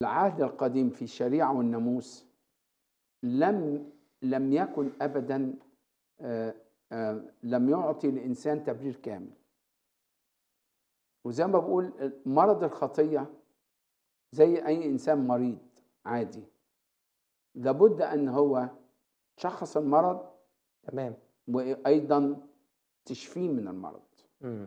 العهد القديم في الشريعة والناموس لم لم يكن أبدا آه، آه، لم يعطي الإنسان تبرير كامل وزي ما بقول مرض الخطية زي أي إنسان مريض عادي لابد أن هو تشخص المرض تمام وأيضا تشفيه من المرض مم.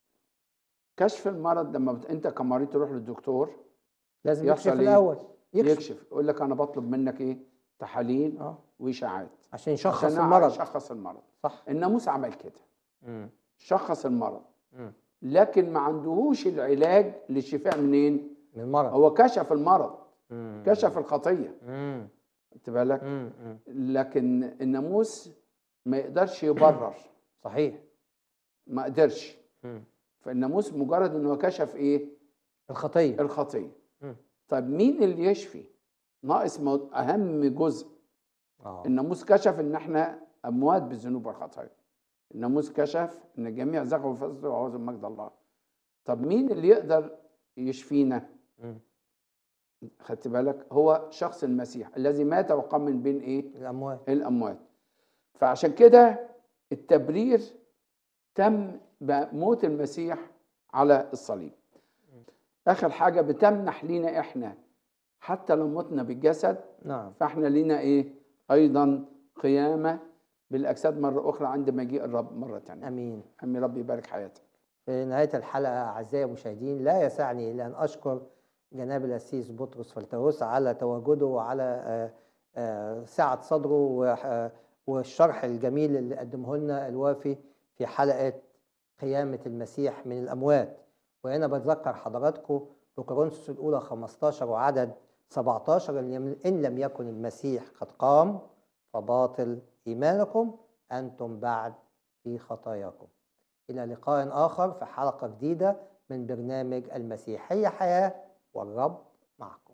كشف المرض لما بت... أنت كمريض تروح للدكتور لازم يحصل يكشف إيه؟ الاول يكشف, يكشف يقول لك أنا بطلب منك إيه تحاليل اه وإشاعات عشان يشخص عشان المرض يشخص المرض صح الناموس عمل كده مم. شخص المرض مم. لكن ما عندهوش العلاج للشفاء منين من المرض هو كشف المرض مم. كشف الخطيه مم. خدت بالك مم. مم. لكن الناموس ما يقدرش يبرر صحيح ما قدرش مم. فالناموس مجرد انه كشف ايه الخطيه الخطيه مم. طب مين اللي يشفي ناقص مو- اهم جزء اه الناموس كشف ان احنا اموات بالذنوب والخطايا الناموس كشف ان جميع زغوا وفسدوا وعوذوا من مجد الله طب مين اللي يقدر يشفينا مم. خدت بالك هو شخص المسيح الذي مات وقام من بين ايه الاموات الاموات فعشان كده التبرير تم بموت المسيح على الصليب اخر حاجه بتمنح لينا احنا حتى لو متنا بالجسد نعم فاحنا لينا ايه ايضا قيامه بالاجساد مره اخرى عند مجيء الرب مره ثانيه امين امين رب يبارك حياتك في نهاية الحلقة أعزائي المشاهدين لا يسعني إلا أن أشكر جناب الأسيس بطرس فلتوس على تواجده وعلى آه، آه، سعة صدره وح- آه، والشرح الجميل اللي قدمه لنا الوافي في حلقة قيامة المسيح من الأموات وهنا بتذكر حضراتكم بكورنثوس الأولى 15 وعدد 17 إن لم- إن لم يكن المسيح قد قام فباطل إيمانكم أنتم بعد في خطاياكم إلى لقاء آخر في حلقة جديدة من برنامج المسيحية حياة والرب معكم